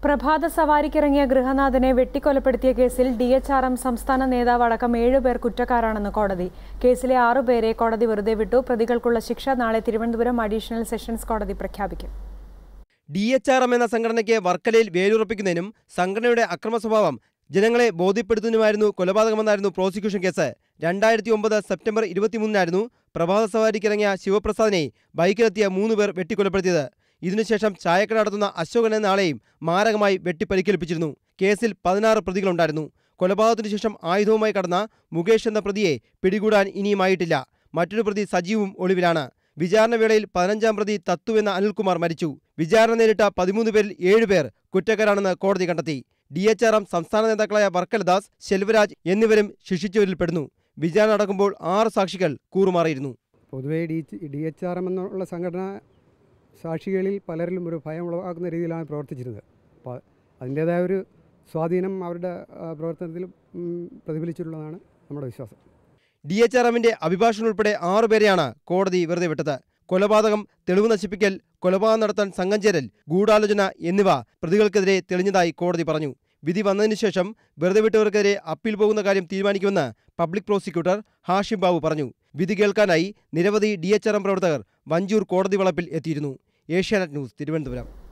പ്രഭാത സവാരിക്കിറങ്ങിയ ഗൃഹനാഥനെ വെട്ടിക്കൊലപ്പെടുത്തിയ കേസിൽ D H R M സംസ്ഥാന നേതാവ് അടക്കം ഏഴുപേർ കുറ്റക്കാരാണെന്ന് കോടതി കേസിലെ ആറുപേരെ കോടതി വെറുതെ വിട്ടു പ്രതികൾക്കുള്ള ശിക്ഷ നാളെ തിരുവനന്തപുരം അഡീഷണൽ സെഷൻസ് കോടതി പ്രഖ്യാപിക്കും ഡി എച്ച് ആർ എം എന്ന സംഘടനയ്ക്ക് വർക്കലയിൽ വേരുറപ്പിക്കുന്നതിനും സംഘടനയുടെ അക്രമ സ്വഭാവം ജനങ്ങളെ ബോധ്യപ്പെടുത്തുന്നതിനുമായിരുന്നു കൊലപാതകമെന്നായിരുന്നു പ്രോസിക്യൂഷൻ കേസ് രണ്ടായിരത്തി ഒമ്പത് സെപ്റ്റംബർ ഇരുപത്തിമൂന്നിനായിരുന്നു പ്രഭാത സവാരിക്കിറങ്ങിയ ശിവപ്രസാദിനെ ബൈക്കിലെത്തിയ മൂന്ന് പേർ വെട്ടിക്കൊലപ്പെടുത്തിയത് ഇതിനുശേഷം ചായക്കട നടത്തുന്ന അശോകൻ എന്ന ആളെയും മാരകമായി വെട്ടിപ്പരിക്കേൽപ്പിച്ചിരുന്നു കേസിൽ പതിനാറ് പ്രതികളുണ്ടായിരുന്നു കൊലപാതകത്തിനു ശേഷം ആയുധവുമായി കടന്ന മുകേഷ് എന്ന പ്രതിയെ പിടികൂടാൻ ഇനിയുമായിട്ടില്ല മറ്റൊരു പ്രതി സജീവും ഒളിവിലാണ് വിചാരണ വേളയിൽ പതിനഞ്ചാം പ്രതി തത്തു എന്ന അനിൽകുമാർ മരിച്ചു വിചാരണ നേരിട്ട പതിമൂന്ന് പേരിൽ ഏഴുപേർ കുറ്റക്കാരാണെന്ന് കോടതി കണ്ടെത്തി ഡി എച്ച് ആർ എം സംസ്ഥാന നേതാക്കളായ വർക്കലദാസ് ശെൽവരാജ് എന്നിവരും ശിക്ഷിച്ചവരിൽ പെടുന്നു വിചാരണ നടക്കുമ്പോൾ ആറ് സാക്ഷികൾ കൂറുമാറിയിരുന്നു പൊതുവേ D D H R M എന്നുള്ള സംഘടന സാക്ഷികളിൽ പലരിലും ഒരു ഭയം ഉളവാക്കുന്ന രീതിയിലാണ് പ്രവർത്തിച്ചിരുന്നത് അപ്പോൾ അതിൻ്റേതായ ഒരു സ്വാധീനം അവരുടെ ആ, പ്രവർത്തനത്തിൽ ഉം, പ്രതിഫലിച്ചിട്ടുള്ളതാണ് നമ്മുടെ വിശ്വാസം ഡി എച്ച് ആർ എമ്മിന്റെ അഭിഭാഷകൻ ഉൾപ്പെടെ ആറുപേരെയാണ് കോടതി വെറുതെ വിട്ടത് കൊലപാതകം തെളിവ് നശിപ്പിക്കൽ കൊലപാതകം നടത്താൻ സംഘം ചേരൽ ഗൂഢാലോചന എന്നിവ പ്രതികൾക്കെതിരെ തെളിഞ്ഞതായി കോടതി പറഞ്ഞു വിധി വന്നതിനു ശേഷം വെറുതെ വിട്ടവർക്കെതിരെ അപ്പീൽ പോകുന്ന കാര്യം തീരുമാനിക്കുമെന്ന് പബ്ലിക് പ്രോസിക്യൂട്ടർ ഹാഷിം ബാബു പറഞ്ഞു വിധി കേൾക്കാനായി നിരവധി ഡി എച്ച് ആർ എം പ്രവർത്തകർ വഞ്ചൂർ കോടതി വളപ്പിൽ എത്തിയിരുന്നു ഏഷ്യാനെറ്റ് ന്യൂസ് തിരുവനന്തപുരം